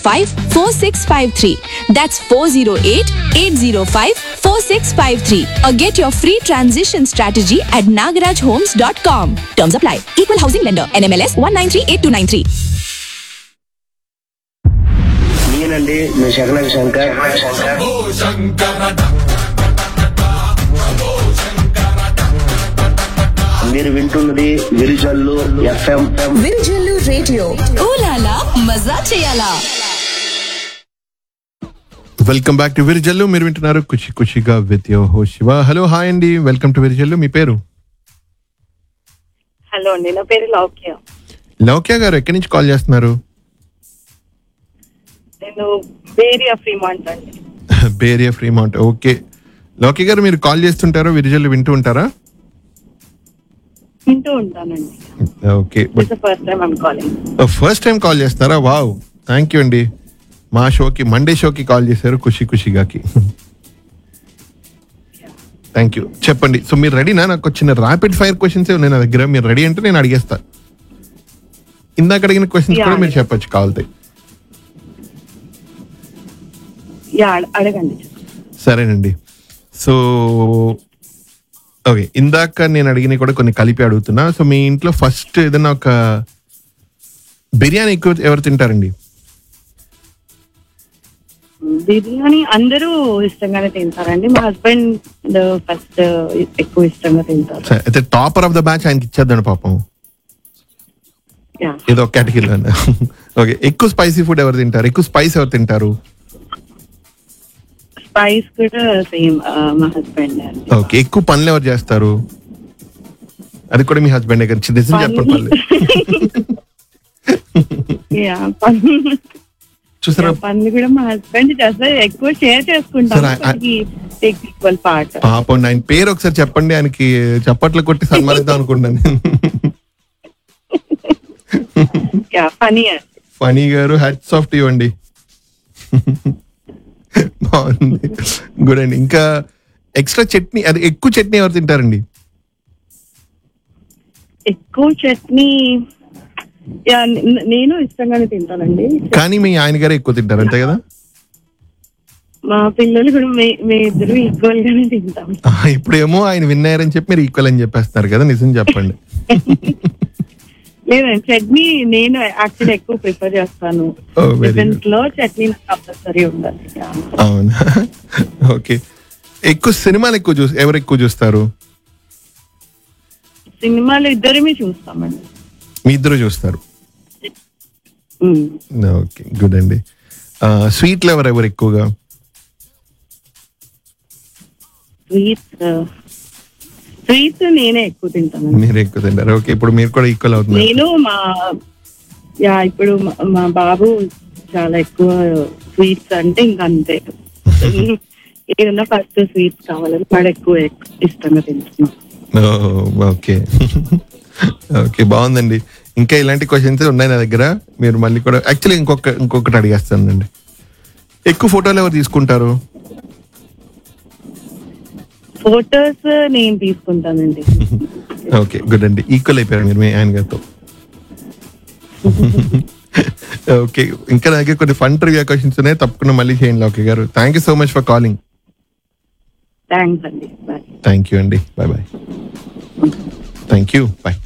805-4653. That's 408-805-4653. Or get your free transition strategy at nagarajhomes.com. Terms apply. Equal housing lender. NMLS 1938293. నేనండి మీ శకనక శంకర్ మీరు వింటున్నది విరిజల్లు FM విరిజల్లు radio ఊలాలా మజా చేయాలా welcome back to విరిజల్లు మీరు వింటున్నారు ఖుషి ఖుషిగా విత్ యో హో శివ హలో హాయ్ అండి వెల్కమ్ టు విరిజల్లు మీ పేరు హలో అండి నా పేరు లౌక్య లౌక్య గారు ఎక్కడి నుంచి కాల్ చేస్తున్నారు నేను వేరియా ఫ్రీమాంట్ అండి బేరియా ఫ్రీమౌంట్ ఓకే లౌక్య గారు మీరు కాల్ చేస్తుంటారా విరిజల్లు వింటూ ఉంటారా వింటూ ఉంటానండి okay but it's first time I'm calling first time call చేస్తారా వావ్ థ్యాంక్ యూ అండి మా షోకి మండే షోకి కాల్ చేశారు ఖుషి ఖుషిగాకి థ్యాంక్ యూ చెప్పండి సో మీరు రెడీనా నాకు వచ్చిన ర్యాపిడ్ ఫైర్ క్వశ్చన్స్ ఉన్నాయి నా దగ్గర మీరు రెడీ అంటే నేను అడిగేస్తా ఇందాక అడిగిన క్వశ్చన్స్ Yeah. కూడా మీరు చెప్పొచ్చు కావాలితే యా అడగండి సరేనండి సో ఓకే ఇందాక నేను అడిగినవి కూడా కొన్ని కలిపి అడుగుతున్నా సో మీ ఇంట్లో ఫస్ట్ ఏదైనా ఒక బిర్యానీ ఎక్కువ ఎవరు తింటారండి బిర్యానీ అందరూ ఇష్టంగానే తింటారండి మా హస్బెండ్ ఫస్ట్ ఎక్కువ ఇష్టంగా తింటారు సరే, అయితే టాపర్ ఆఫ్ ద బ్యాచ్ ఆయనకి ఇచ్చేద్దాను పాపం యా ఏదో ఒక కేటగిరీలో ఓకే ఎక్కువ స్పైసీ ఫుడ్ ఎవరు తింటారు ఎక్కువ స్పైస్ ఎవరు తింటారు స్పైస్ కూడా సేమ్ మా హస్బెండ్ అండి ఓకే ఎక్కువ పనులు ఎవరు చేస్తారు అది కూడా మీ హస్బెండ్ గారు నిజం చెప్పండి పర్లేదు యా పన్ను చూసారా పన్ను కూడా మా హస్బెండ్ చేస్తారు ఎక్కువ షేర్ చేసుకుంటాం Sir, I- take equal part పాపం ఆయన పేరు ఒకసారి చెప్పండి ఆయనకి చప్పట్లు కొట్టి సన్మానిద్దాం అనుకుంటున్నాను యా ఫనీ ఫనీ గారు హ్యాట్స్ ఆఫ్ టు అండి బాగుంది గుడ్ అండి ఇంకా ఎక్స్ట్రా చట్నీ అది ఎక్కువ చట్నీ ఎవరు తింటారండి ఎక్కువ చట్నీ యా, న- నేను ఇష్టంగానే తింటానండి కానీ మీ ఆయన గారే ఎక్కువ తింటారు అంతే కదా మా పిల్లలు కూడా మే మే ఇద్దరు ఈక్వల్ గానే తింటాం ఆ, ఇప్పుడేమో ఆయన విన్నారని చెప్పి మీరు ఈక్వల్ అని చెప్పేస్తున్నారు కదా నిజం చెప్పండి లేదండి చట్నీ నేను యాక్చువల్లీ ఎక్కువ ప్రిఫర్ చేస్తాను Oh, very టిఫిన్స్ లో చట్నీ కంపల్సరీ ఉండాలి యా. అవునా ఓకే ఎక్కువ సినిమాలు ఎక్కువ చూసి ఎవరు ఎక్కువ చూస్తారు సినిమాలు ఇద్దరమే చూస్తామండి మీ ఇద్దరు చూస్తారు ఉమ్. ఓకే గుడ్ అండి స్వీట్లు ఎవరు ఎవరు ఎక్కువగా స్వీట్ స్వీట్ నేనే ఎక్కువ తింటానండి మీరు ఎక్కువ తింటారు ఓకే ఇప్పుడు మీరు కూడా ఈక్వల్ అవుతున్నారు నేను మా యా ఇప్పుడు మా- మా బాబు చాలా ఎక్కువ స్వీట్స్ అంటే ఇంకా అంతే ఏదన్నా ఫస్ట్ స్వీట్స్ కావాలని వాడు ఎక్కువ ఇష్టంగా తింటున్నాం ఓకే ఓకే బాగుందండి ఇంకా ఇలాంటి క్వశ్చన్స్ ఉన్నాయి నా దగ్గర మీరు మళ్ళీ కూడా యాక్చువల్లీ ఇంకొక ఇంకొకటి అడిగేస్తానండి ఎక్కువ ఫోటోలు ఎవరు తీసుకుంటారు ఫోటోస్ నేను తీసుకుంటానండి ఓకే గుడ్ అండి ఈక్వల్ అయిపోయారు మీరు మీ ఆయన గారితో ఓకే ఇంకా నా దగ్గర కొన్ని ఫన్ ట్రివియా క్వశ్చన్స్ ఉన్నాయి తప్పకుండా మళ్ళీ చేయండి ఓకే గారు thank you so much for calling thanks అండి బాయ్ థ్యాంక్ యూ అండి bye bye thank you bye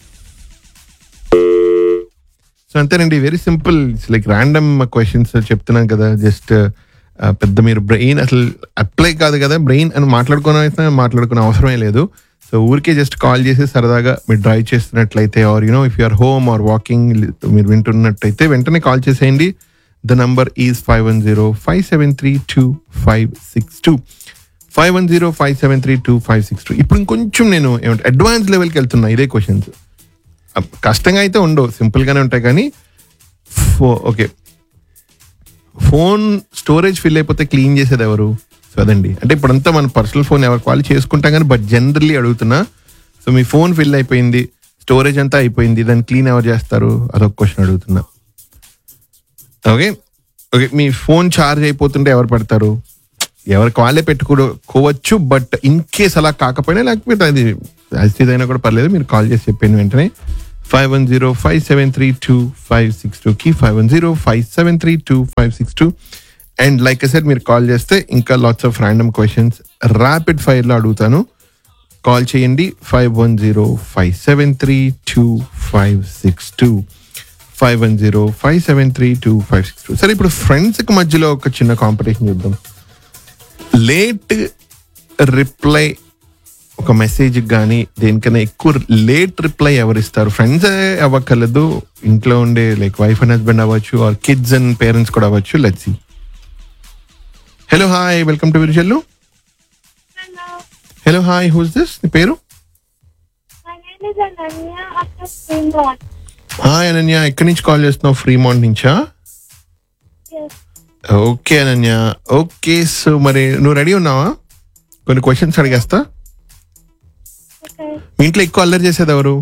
so అంతేనండి very simple it's like random questions చెప్తున్నాను కదా జస్ట్ పెద్ద మీరు బ్రెయిన్ అసలు అప్లై కాదు కదా బ్రెయిన్ అని మాట్లాడుకున్న అయితే మాట్లాడుకునే అవసరమే లేదు సో ఊరికే జస్ట్ కాల్ చేసి సరదాగా మీరు డ్రైవ్ చేస్తున్నట్లయితే or you know if you're home or walking మీరు వింటున్నట్టయితే వెంటనే కాల్ చేసేయండి the number is five one zero five seven three two five six two five one zero five seven three two five six two ఇప్పుడు ఇంకొంచెం నేను ఏమంటే advance లెవెల్కి వెళ్తున్నా ఇదే క్వశ్చన్స్ కష్టంగా అయితే ఉండవు సింపుల్గానే ఉంటాయి కానీ ఫో ఓకే ఫోన్ స్టోరేజ్ ఫిల్ అయిపోతే క్లీన్ చేసేది ఎవరు సో అదండి అంటే ఇప్పుడంతా మన పర్సనల్ ఫోన్ ఎవరికి వాళ్ళు చేసుకుంటాం కానీ బట్ జనరల్లీ అడుగుతున్నా సో మీ ఫోన్ ఫిల్ అయిపోయింది స్టోరేజ్ అంతా అయిపోయింది దాన్ని క్లీన్ ఎవరు చేస్తారు అదొక క్వశ్చన్ అడుగుతున్నా ఓకే ఓకే మీ ఫోన్ ఛార్జ్ అయిపోతుంటే ఎవరు పెడతారు ఎవరికి వాళ్ళే పెట్టుకోవచ్చు బట్ ఇన్ కేస్ అలా కాకపోయినా లేకపోతే అది యాజిటీస్ అయినా కూడా పర్లేదు మీరు కాల్ చేసి చెప్పాను వెంటనే five one zero five seven three two five six టూకి five one zero five seven three two five six two and like set మీరు కాల్ చేస్తే ఇంకా lots of random questions rapid ఫైర్లో అడుగుతాను కాల్ చేయండి five one zero five seven three two five six two five one zero five seven three two five six two సరే ఇప్పుడు ఫ్రెండ్స్కి మధ్యలో ఒక చిన్న కాంపిటీషన్ చూద్దాం లేట్ రిప్లై ఒక మెసేజ్ కానీ దేనికైనా ఎక్కువ లేట్ రిప్లై ఎవరు ఇస్తారు ఫ్రెండ్స్ అవ్వక్కర్లేదు ఇంట్లో ఉండే లైక్ వైఫ్ అండ్ హస్బెండ్ అవ్వచ్చు ఆర్ కిడ్స్ అండ్ పేరెంట్స్ కూడా అవ్వచ్చు let's hello hi welcome to Virijallu Hello, hello hi who's this నీ పేరు my name is Ananya after Fremont. Hi Ananya ఎక్కడి నుంచి కాల్ చేస్తున్నావు ఫ్రీమౌంట్ నుంచా Yes, okay Ananya okay so మరి నువ్వు రెడీ ఉన్నావా కొన్ని క్వశ్చన్స్ అడిగేస్తా okay. మీ ఇంట్లో ఎక్కువ అల్లరి చేసేది ఎవరు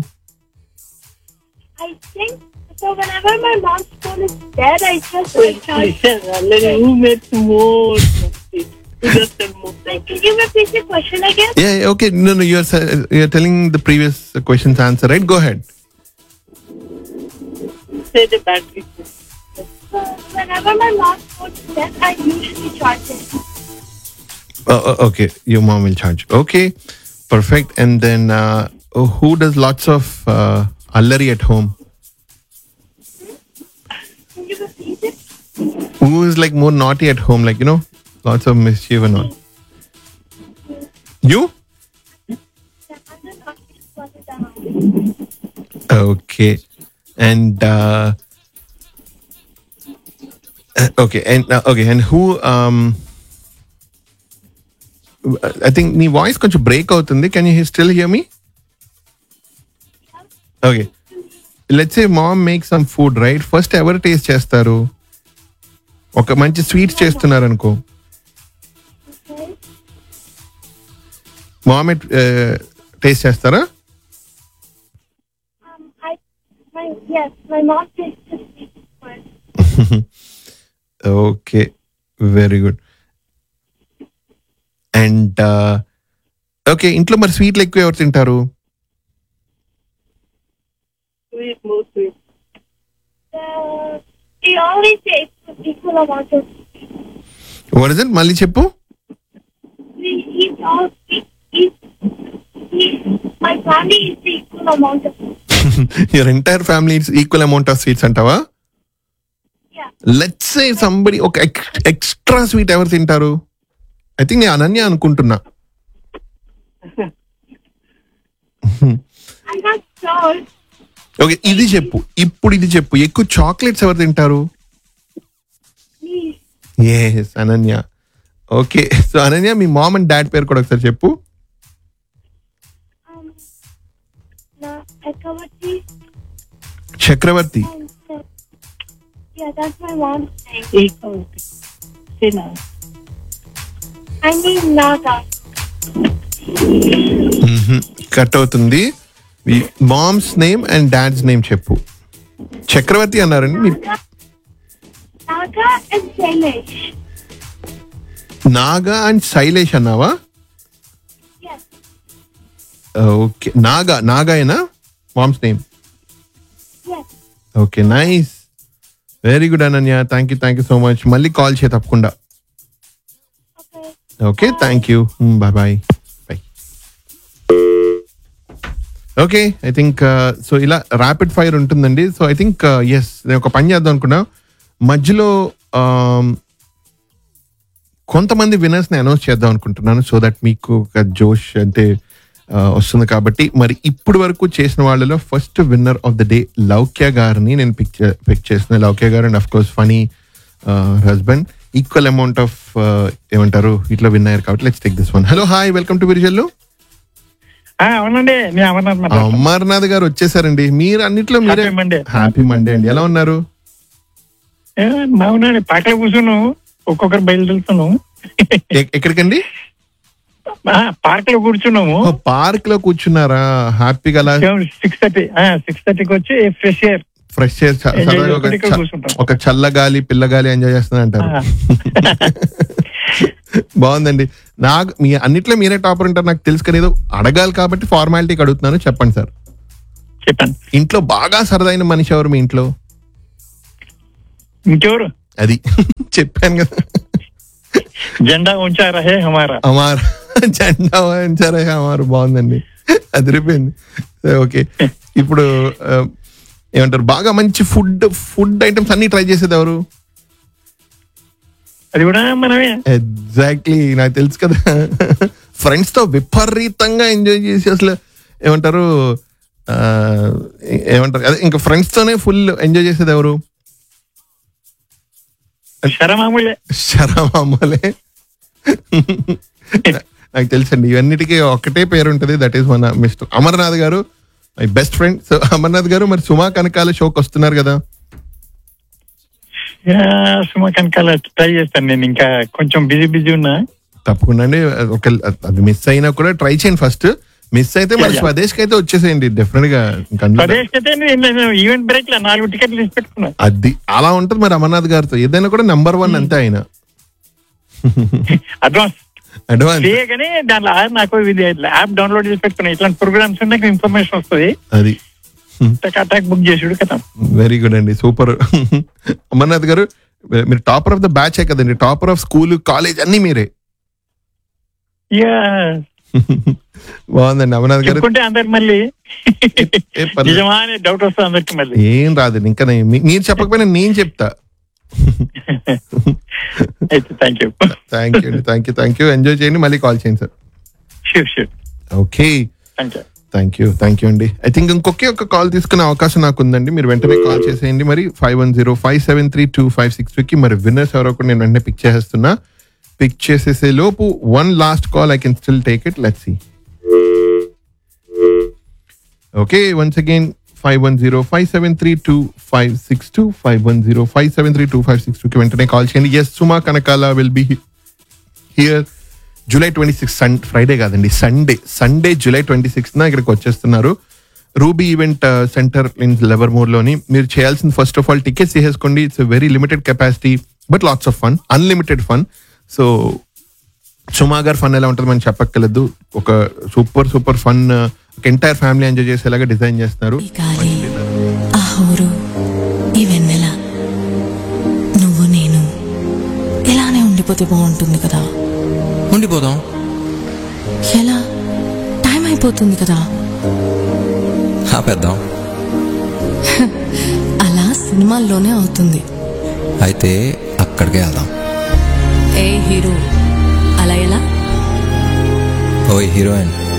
I think so. Whenever my mom's phone is dead, I just recharge. who makes more mistake? Who does the most? Like, can you repeat the question again? Yeah, yeah, okay. No, no, you're sa- you're telling the previous question's answer, right? Go ahead. Say the battery. So, whenever my mom's phone is dead, I usually charge it. Uh, uh, okay, your mom will charge. Okay, perfect. And then, uh, oh, who does lots of uh, allari at home? Can you repeat it? Who is like more naughty at home? Like you know, lots of mischief and all. You? Yeah, I'm the naughtiest one in the house. Okay, and uh, uh, okay, and uh, okay, and who? Um, I think నీ voice కొంచెం break అవుతుంది can you still hear me okay let's a mom make some food right first ఎవరు taste చేస్తారు ఒక మంచి sweets చేస్తున్నారు అనుకో Okay. మామే టేస్ట్ చేస్తారా Um, I, my, yes, my mom takes the sweet first. Okay very good and okay ఇంట్లో మరి స్వీట్లు ఎక్కువ ఎవరు తింటారు Sweet, more sweet. Uh, she always takes the equal amount of what is it మళ్ళీ చెప్పు we eat all we eat, eat my family eats the equal amount of your entire family equal amount of sweets అంటావా yeah. Let's say somebody ఒక extra sweet ఎవరు తింటారు I think నేను అనన్య అనుకుంటున్నా I'm not sure. Okay ఇది చెప్పు ఇప్పుడు ఇది చెప్పు ఎక్కువ చాక్లెట్స్ ఎవరు తింటారు Me. Yes Ananya okay so Ananya మీ మామ్ అండ్ డాడ్ పేరు కూడా ఒకసారి చెప్పు Um, na Ekavati Chakravarthi and uh, yeah, that's my mom's name. Equal. Say now. I mean Naga. Cut అవుతుంది mom's name and dad's name చెప్పు చక్రవర్తి అన్నారండి మీ Naga, Naga and Sailesh. Naga and Shailesh అన్నావా Yes. ఓకే నాగా నాగాయేనా mom's name Yes. Okay nice very good Ananya thank you thank you so much మళ్ళీ call చేయ తప్పకుండా Okay. Okay thank you bye bye bye okay I think so ఇలా rapid fire ఉంటుందండి so I think yes నేను ఒక పని చేద్దాం అనుకున్నా మధ్యలో um, కొంతమంది వినర్స్ ని అనౌన్స్ చేద్దాం అనుకుంటున్నాను సో దట్ మీకు ఒక జోష్ అంటే uh, వస్తుంది కాబట్టి మరి ఇప్పుడు వరకు చేసిన వాళ్ళలో first winner of the day Loukya గారిని నేను పిక్ పిక్ చేసిన లౌక్య గారు and of course funny husband equal amount of ఏమంటారు ఇట్లా విన్ అయ్యారు కాబట్టి let's take this one hello hi welcome to Virijallu ఆ, అవునండి నేను అమర్నాథ్ మాట్లాడుతున్నాను. అమర్నాథ్ గారు వచ్చేసారండి మీరు అన్నిట్లో మీరే Happy Monday. హ్యాపీ మండే అండి ఎలా ఉన్నారు ఏ, అవునండి పక్కన కూర్చున్నాం ఒక్కొక్కరు బయలుదేరుతున్నాం ఎ- ఎక్కడికండి పార్క్ లో కూర్చున్నాము పార్క్ లో కూర్చున్నారా హ్యాపీగా అలా సిక్స్ థర్టీ సిక్స్ థర్టీకి వచ్చి ఫ్రెష్ ఎయిర్ ఫ్రెష్ Enjoy చేసుకుంటూ ఇక్కడ కూర్చుంటాం. ఒక చల్ల గాలి పిల్ల గాలి ఎంజాయ్ చేస్తున్నా అంటారు బాగుందండి నాకు మీ అన్నిట్లో మీరే టాపర్ ఉంటారు నాకు తెలుసు కానీ ఏదో అడగాలి కాబట్టి ఫార్మాలిటీకి అడుగుతున్నాను చెప్పండి సార్ చెప్పండి ఇంట్లో బాగా సరదైన మనిషి ఎవరు మీ ఇంట్లో ఇంకెవరు అది చెప్పాను కదా జెండా ఉంచారా హే హమారా అమార్ జెండా వాయించారా అమార్ బాగుందండి అదిరిపోయింది ఓకే ఇప్పుడు ఆ, ఏమంటారు బాగా మంచి ఫుడ్ ఫుడ్ ఐటమ్స్ అన్ని ట్రై చేసేది ఎవరు అది కూడా మనమే ఎగ్జాక్ట్లీ నాకు తెలుసు కదా ఫ్రెండ్స్ తో విపరీతంగా ఎంజాయ్ చేసి అసలు ఏమంటారు ఆ, ఏమంటారు అదే ఇంకా ఫ్రెండ్స్ తోనే ఫుల్ ఎంజాయ్ చేసేది ఎవరు శరమాములే శరమామలే నాకు తెలుసండి ఇవన్నిటికీ ఒకటే పేరు ఉంటుంది దట్ ఈస్ మన మిస్టర్ అమర్నాథ్ గారు my best friend so Amarnath గారు మరి సుమా కనకాల షోకి వస్తున్నారు కదా సుమా కనకాల ట్రై చేస్తాను నేను ఇంకా కొంచెం బిజీ బిజీ ఉన్నా తప్పకుండా అండి ఒక అది మిస్ అయినా కూడా ట్రై చేయండి ఫస్ట్ మిస్ అయితే మరి Yeah, yeah. స్వదేశ్కి అయితే వచ్చేసేయండి డెఫినెట్ గా ఇంకా అందులో- స్వదేశ్ అయితే నేను ఈవెంట్ బ్రేక్ లో నాలుగు టికెట్లు తీసి పెట్టుకున్నా అది అలా ఉంటుంది మరి అమర్నాథ్ గారితో ఏదైనా కూడా నెంబర్ వన్ అంతే ఆయన అడ్వాన్స్ అడ్వాన్స్ చేయగానే దాంట్లో ఆ నాకు ఇది యాప్ డౌన్లోడ్ చేసి పెట్టుకున్నా ఇట్లాంటి ప్రోగ్రామ్స్ ఉన్నాయి ఇన్ఫర్మేషన్ వస్తుంది అది అటాక్ బుక్ చేసుడు కదా వెరీ గుడ్ అండి సూపర్ అమర్నాథ్ గారు మీరు టాపర్ ఆఫ్ ద బ్యాచ్ కదండి టాపర్ ఆఫ్ స్కూల్ కాలేజ్ అన్ని మీరే ఇక బాగుందండి అమర్నాథ్ గారు చెప్పుకుంటే అందరికి మళ్ళీ ఏ పర్లేదు. నిజమా అనే డౌట్ వస్తుంది అందరికి మళ్ళీ ఏం రాదండి ఇంకా నేను- మీ- మీరు చెప్పకపోయినా నేను చెప్తా అయితే థ్యాంక్ యూ థ్యాంక్ యూ అండి thank you thank you enjoy చేయండి మళ్ళీ కాల్ చేయండి sir sure sure okay thank you thank you thank you అండి ఐ థింక్ ఇంకొకే ఒక కాల్ తీసుకునే అవకాశం నాకు ఉందండి మీరు వెంటనే కాల్ చేసేయండి మరి five one zero five seven three two five six కి మరి విన్నర్స్ ఎవరో కూడా నేను వెంటనే పిక్ చేసేస్తున్నా పిక్ చేసేసే లోపు one last call I can still take it let see okay once again five one zero five seven three two five six two five one zero five seven three two five six టూకి వెంటనే call చేయండి yes Suma Kanakala will be here July twenty six sun Friday కాదండి Sunday Sunday July twenty sixth ఇక్కడికి వచ్చేస్తున్నారు Ruby event center in Livermore లోని మీరు చేయాల్సింది first of all tickets తీసేసుకోండి it's very limited capacity but lots of fun unlimited fun so Suma గారు fun ఎలా ఉంటుంది మనం చెప్పక్కర్లేదు ఒక సూపర్ సూపర్ ఫన్ ఒక ఎంటైర్ ఫ్యామిలీ ఎంజాయ్ చేసేలాగా డిజైన్ చేస్తున్నారు ఈ గాలి ఆ ఊరు ఈ వెన్నెల నువ్వు నేను ఇలానే ఉండిపోతే బాగుంటుంది కదా ఉండిపోదాం ఎలా టైం అయిపోతుంది కదా ఆపేద్దాం అలా సినిమాల్లోనే అవుతుంది అయితే అక్కడికే వెళ్దాం ఏ హీరో అలా ఎలా ఓ హీరోయిన్